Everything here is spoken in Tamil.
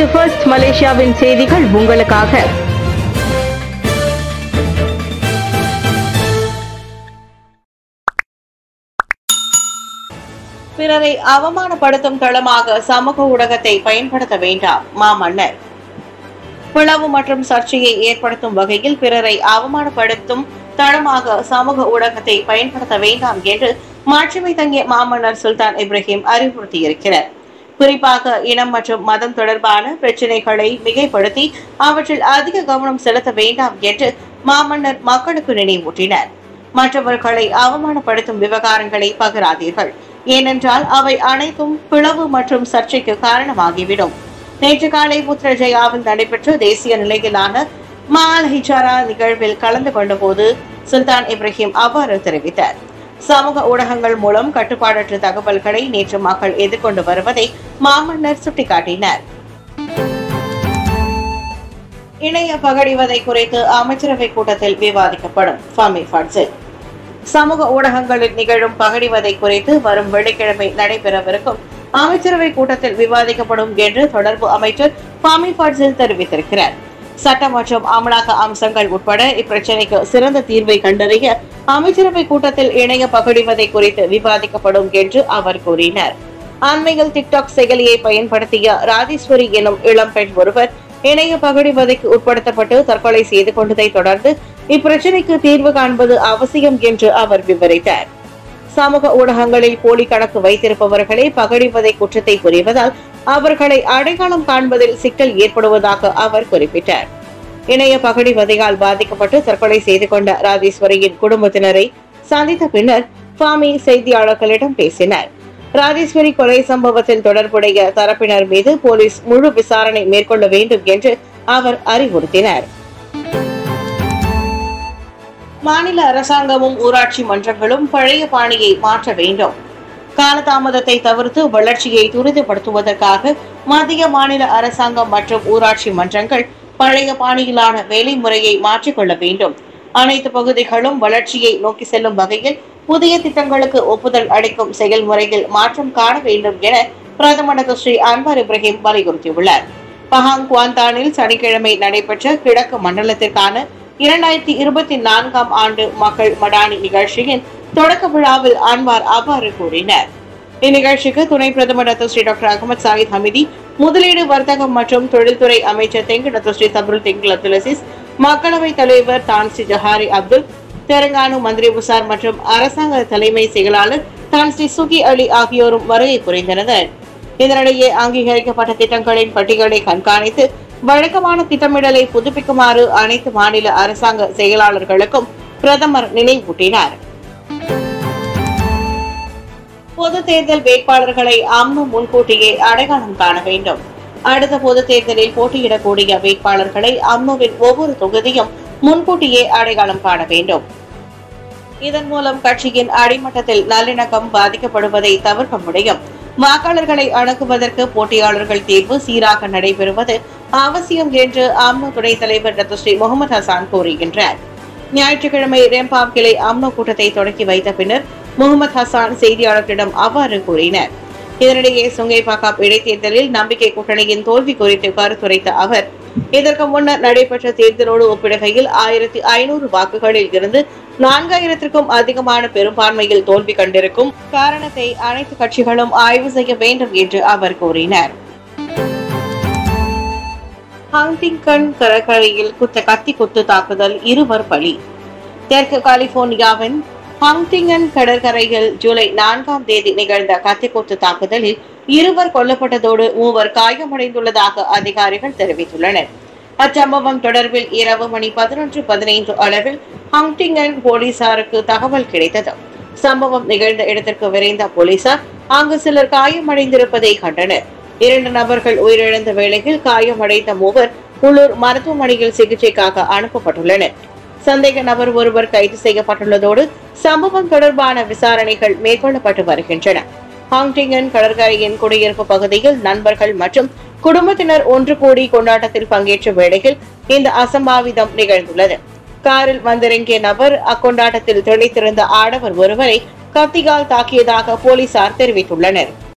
இது ஃபர்ஸ்ட் மலேசியாவின் செய்திகள் உங்களுக்காக பிறரை அவமானப்படுத்தும் தளமாக சமூக ஊடகத்தை பயன்படுத்த வேண்டாம் மாமன்னர் பிளவு மற்றும் சர்ச்சையை ஏற்படுத்தும் வகையில் பிறரை அவமானப்படுத்தும் தளமாக சமூக ஊடகத்தை பயன்படுத்த வேண்டாம் என்று மாட்சிமை தங்கிய மாமன்னர் சுல்தான் இப்ராஹிம் அறிவுறுத்தியிருக்கிறார் குறிப்பாக இனம் மற்றும் மதம் தொடர்பான பிரச்சினைகளை மிகைப்படுத்தி அவற்றில் அதிக கவனம் செலுத்த வேண்டாம் என்று மாமன்னர் மக்களுக்கு நினைவூட்டினார் மற்றவர்களை அவமானப்படுத்தும் விவகாரங்களை பகிராதீர்கள் ஏனென்றால் அவை அனைத்தும் பிளவு மற்றும் சர்ச்சைக்கு காரணமாகிவிடும் நேற்று காலை புத்ரஜயாவில் நடைபெற்ற தேசிய நிலையிலான மால் ஹிஜாரா நிகழ்வில் கலந்து கொண்ட போது சுல்தான் இப்ராஹிம் அவ்வாறு தெரிவித்தார் சமூக ஊடகங்கள் மூலம் கட்டுப்பாடற்ற தகவல்களை நேற்று மக்கள் எதிர்கொண்டு வருவதை மாமன்னர் சுட்டிக்காட்டினார் இணைய பகடிவதை குறித்து அமைச்சரவை கூட்டத்தில் விவாதிக்கப்படும் ஃபமி ஃபட்சில் சமூக ஊடகங்களில் நிகழும் பகடிவதை குறித்து வரும் வெள்ளிக்கிழமை நடைபெறவிருக்கும் அமைச்சரவை கூட்டத்தில் விவாதிக்கப்படும் என்று தொடர்பு அமைச்சர் பாமி ஃபாட்சில் தெரிவித்திருக்கிறார் சட்ட மற்றும் அமலாக்க அம்சங்கள் உட்பட இப்பிரச்சனைக்கு சிறந்த தீர்வை கண்டறிய அமைச்சரவை கூட்டத்தில் இணைய பகடிவதை குறித்து விவாதிக்கப்படும் என்று அவர் கூறினார் அண்மையில் டிக்டாக் செயலியை பயன்படுத்திய ராஜேஸ்வரி எனும் இளம்பெண் ஒருவர் இணைய பகடிவதைக்கு உட்படுத்தப்பட்டு தற்கொலை செய்து கொண்டதை தொடர்ந்து இப்பிரச்சனைக்கு தீர்வு காண்பது அவசியம் என்று அவர் விவரித்தார் சமூக ஊடகங்களில் போலி கணக்கு வைத்திருப்பவர்களே பகடிவதை குற்றத்தை புரிவதால் அவர்களை அடையாளம் காண்பதில் சிக்கல் ஏற்படுவதாக அவர் குறிப்பிட்டார் இணைய பகடிவதையால் பாதிக்கப்பட்டு தற்கொலை செய்து கொண்ட ராஜேஸ்வரியின் குடும்பத்தினரை சந்தித்த பின்னர் சுவாமி செய்தியாளர்களிடம் பேசினார் ராஜேஸ்வரி கொலை சம்பவத்தில் தொடர்புடைய தரப்பினர் மீது போலீஸ் முழு விசாரணை மேற்கொள்ள வேண்டும் என்று அவர் அறிவுறுத்தினார் மாநில அரசாங்கமும் ஊராட்சி மன்றங்களும் பழைய பாணியை மாற்ற வேண்டும் காலதாமதத்தை தவிர்த்து வளர்ச்சியை துரிதப்படுத்துவதற்காக மத்திய மாநில அரசாங்கம் மற்றும் ஊராட்சி மன்றங்கள் பழைய பாணியிலான வேலை முறையை மாற்றிக்கொள்ள வேண்டும் அனைத்து பகுதிகளும் வளர்ச்சியை நோக்கி செல்லும் வகையில் புதிய திட்டங்களுக்கு ஒப்புதல் அளிக்கும் செயல்முறையில் மாற்றம் காண வேண்டும் என பிரதமர் டாக்டர் ஸ்ரீ அன்வர் இப்ராஹிம் வலியுறுத்தியுள்ளார் பஹாங் குவாந்தானில் சனிக்கிழமை நடைபெற்ற கிழக்கு மண்டலத்திற்கான இரண்டாயிரத்தி இருபத்தி நான்காம் ஆண்டு மக்கள் மடானி நிகழ்ச்சியின் தொடக்க விழாவில் அன்வார் அவ்வாறு கூறினார் இந்நிகழ்ச்சிக்கு துணை பிரதமர் doctor Sri doctor Ahmad Zahid Hamidi முதலீடு வர்த்தகம் மற்றும் தொழில்துறை அமைச்சர் Tengku doctor Sri Zafrul Tengku Abdul Aziz மக்களவைத் தலைவர் தான்ஸ்ரீ ஜஹாரி அப்துல் தெலங்கானா மந்திரி புசார் மற்றும் அரசாங்க தலைமை செயலாளர் தான் ஸ்ரீ சுகி அலி ஆகியோரும் வருகை புரிந்தனர் இதனிடையே அங்கீகரிக்கப்பட்ட திட்டங்களின் பட்டியலை கண்காணித்து வழக்கமான திட்டமிடலை புதுப்பிக்குமாறு அனைத்து மாநில அரசாங்க செயலாளர்களுக்கும் பிரதமர் நினைவூட்டினார் பொது தேர்தல் வேட்பாளர்களை அம்னு முன்கூட்டியே அடையாளம் காண வேண்டும் அடுத்த பொது தேர்தலில் போட்டியிடக்கூடிய வேட்பாளர்களை அம்னுவின் ஒவ்வொரு தொகுதியும் முன்கூட்டியே அடையாளம் காண வேண்டும் இதன் மூலம் கட்சியின் அடிமட்டத்தில் நல்லிணக்கம் பாதிக்கப்படுவதை தவிர்க்க முடியும் வாக்காளர்களை அணுகுவதற்கு போட்டியாளர்கள் தேர்வு சீராக நடைபெறுவது அவசியம் என்று அம்னோ துணைத் தலைவர் டாக்டர் ஸ்ரீ முகமது ஹசான் கூறுகின்றார் ஞாயிற்றுக்கிழமை ரெம்பாம் கிளை அம்னோ கூட்டத்தை தொடங்கி வைத்த பின்னர் முகமது ஹசான் செய்தியாளர்களிடம் அவ்வாறு கூறினார் இதனிடையே சுங்கை பாக்காப் இடைத்தேர்தலில் நம்பிக்கை கூட்டணியின் தோல்வி குறித்து கருத்துரைத்த அவர் இதற்கு முன்னர் நடைபெற்ற தேர்தலோடு ஒப்பிடுகையில் ஆயிரத்தி ஐநூறு வாக்குகளில் இருந்து நான்காயிரத்திற்கும் அதிகமான பெரும்பான்மையில் தோல்வி கண்டிருக்கும் காரணத்தை அனைத்து கட்சிகளும் ஆய்வு செய்ய வேண்டும் என்று அவர் கூறினார் ஹாங்டிங்கன் கடற்கரையில் குத்த கத்தி குத்து தாக்குதல் இருவர் பலி தெற்கு கலிபோர்னியாவின் ஹாங்டிங்கன் கடற்கரையில் ஜூலை நான்காம் தேதி நிகழ்ந்த கத்திக்குத்து தாக்குதலில் இருவர் கொல்லப்பட்டதோடு மூவர் காயமடைந்துள்ளதாக அதிகாரிகள் தெரிவித்துள்ளனர் அச்சம்பவம் தொடர்பில் இரவு மணி பதினொன்று பதினைந்து அளவில் ஹாங்டிங்கன் போலீசாருக்கு தகவல் கிடைத்தது சம்பவம் நிகழ்ந்த இடத்திற்கு விரைந்த போலீசார் அங்கு சிலர் காயமடைந்திருப்பதை கண்டனர் இரண்டு நபர்கள் உயிரிழந்த வேளையில் காயமடைந்த மூவர் உள்ளூர் மருத்துவமனையில் சிகிச்சைக்காக அனுப்பப்பட்டுள்ளனர் சந்தேக நபர் ஒருவர் கைது செய்யப்பட்டுள்ளதோடு சம்பவம் தொடர்பான விசாரணைகள் மேற்கொள்ளப்பட்டு வருகின்றன ஹாங்டிங்கன் கடற்கரையின் குடியிருப்பு பகுதியில் நண்பர்கள் மற்றும் குடும்பத்தினர் ஒன்று கூடி கொண்டாட்டத்தில் பங்கேற்ற வேளையில் இந்த அசம்பாவிதம் நிகழ்ந்துள்ளது காரில் வந்திறங்கிய நபர் அக்கொண்டாட்டத்தில் திளைத்திருந்த ஆடவர் ஒருவரை கத்தியால் தாக்கியதாக போலீசார் தெரிவித்துள்ளனர்